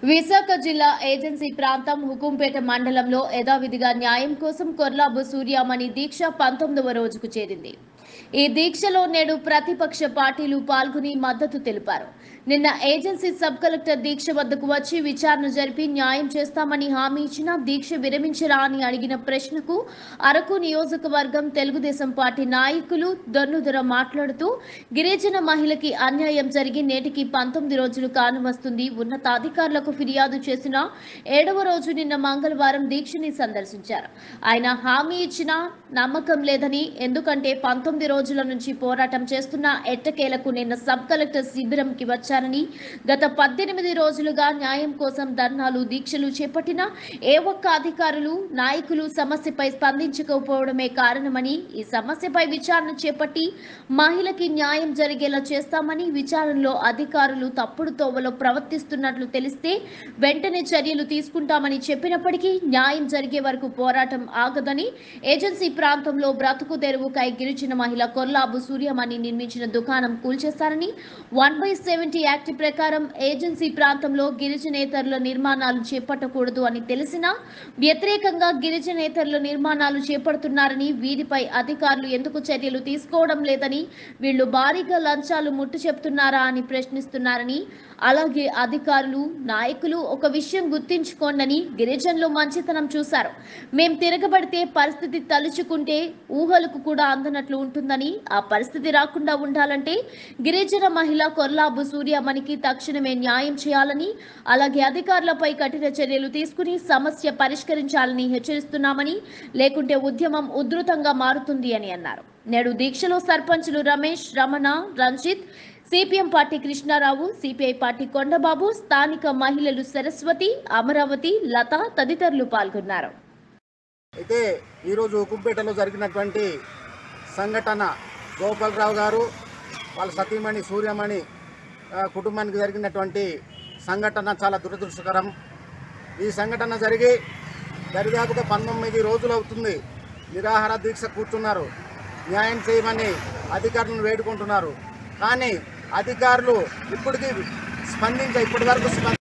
విశాఖ జిల్లా ఏజెన్సీ ప్రాంతం హుకుంపేట మండలంలో యథావిధిగా న్యాయం కోసం కొర్లాబు సూర్యామణి దీక్ష పంతొమ్మిదవ రోజుకు చేరింది ఈ దీక్షలో నేడు ప్రతిపక్ష పార్టీలు పాల్గొని మద్దతు తెలిపారు నిన్న ఏజెన్సీ సబ్ కలెక్టర్ దీక్ష వద్దకు వచ్చి విచారణ జరిపి న్యాయం చేస్తామని హామీ ఇచ్చిన దీక్ష విరమించరా అని అడిగిన ప్రశ్నకు అరకు నియోజకవర్గం తెలుగుదేశం పార్టీ నాయకులు దొన్నుదొర మాట్లాడుతూ గిరిజన మహిళకి అన్యాయం జరిగి నేటికి పంతొమ్మిది రోజులు కానువస్తుంది ఉన్నతాధికారులకు ఫిర్యాదు చేసిన ఏడవ రోజు నిన్న మంగళవారం దీక్షని సందర్శించారు ఆయన హామీ ఇచ్చిన నమ్మకం లేదని ఎందుకంటే పంతొమ్మిది రోజుల నుంచి పోరాటం చేస్తున్న ఎట్టకేలకు నిన్న సబ్ కలెక్టర్ శిబిరంకి వచ్చారని గత పద్దెనిమిది రోజులుగా న్యాయం కోసం ధర్నాలు దీక్షలు చేపట్టిన ఏ ఒక్క అధికారులు నాయకులు సమస్యపై స్పందించకపోవడమే కారణమని ఈ సమస్యపై విచారణ చేపట్టి మహిళకి న్యాయం జరిగేలా చేస్తామని విచారణలో అధికారులు తప్పుడు తోవలో ప్రవర్తిస్తున్నట్లు తెలిస్తే వెంటనే చర్యలు తీసుకుంటామని చెప్పినప్పటికీ న్యాయం జరిగే వరకు పోరాటం ఆగదని ఏజెన్సీ ప్రాంతంలో బ్రతుకు తెరువుకై గిరిజన మహిళ కొల్లాబు సూర్యమణి నిర్మించిన దుకాణం కూల్చేస్తారని వన్ బై సెవెంటీ యాక్ట్ ప్రకారం ఏజెన్సీ ప్రాంతంలో గిరిజనేతరుల నిర్మాణాలు చేపట్టకూడదు అని తెలిసినా వ్యతిరేకంగా గిరిజనేతరుల నిర్మాణాలు చేపడుతున్నారని వీరిపై అధికారులు ఎందుకు చర్యలు తీసుకోవడం లేదని వీళ్ళు భారీగా లంచాలు ముట్టు చెప్తున్నారా అని ప్రశ్నిస్తున్నారని అలాగే అధికారులు నాయకులు ఒక విషయం గుర్తించుకోండని గిరిజనులు మంచితనం చూశారు మేం తిరగబడితే పరిస్థితి తలుచుకుంటే ఊహలకు కూడా అందనట్లు ఉంటుందని ఆ పరిస్థితి రాకుండా ఉండాలంటే గిరిజన మహిళ కొర్లాబు సూర్యమణికి తక్షణమే న్యాయం చేయాలని అలాగే అధికారులపై కఠిన చర్యలు తీసుకుని సమస్య పరిష్కరించాలని హెచ్చరిస్తున్నామని లేకుంటే ఉద్యమం ఉధృతంగా మారుతుంది అని అన్నారు నేడు దీక్షలో సర్పంచులు Ramesh Ramana Ranjith CPM party Krishna Rao CPI party Kondababu స్థానిక మహిళలు సరస్వతి అమరావతి లత తదితరులు పాల్గొన్నారు అయితే ఈరోజు ఉకుంపేటలో జరిగినటువంటి సంఘటన గోపాలరావు గారు వాళ్ళ సతీమణి సూర్యమణి ఆ, కుటుంబానికి జరిగినటువంటి సంఘటన చాలా దురదృష్టకరం ఈ సంఘటన జరిగి దరిదాపుగా పంతొమ్మిది రోజులు అవుతుంది నిరాహార దీక్ష కూర్చున్నారు న్యాయం చేయమని అధికారులను వేడుకుంటున్నారు కానీ అధికారులు ఇప్పటికీ స్పందించ ఇప్పటి వరకు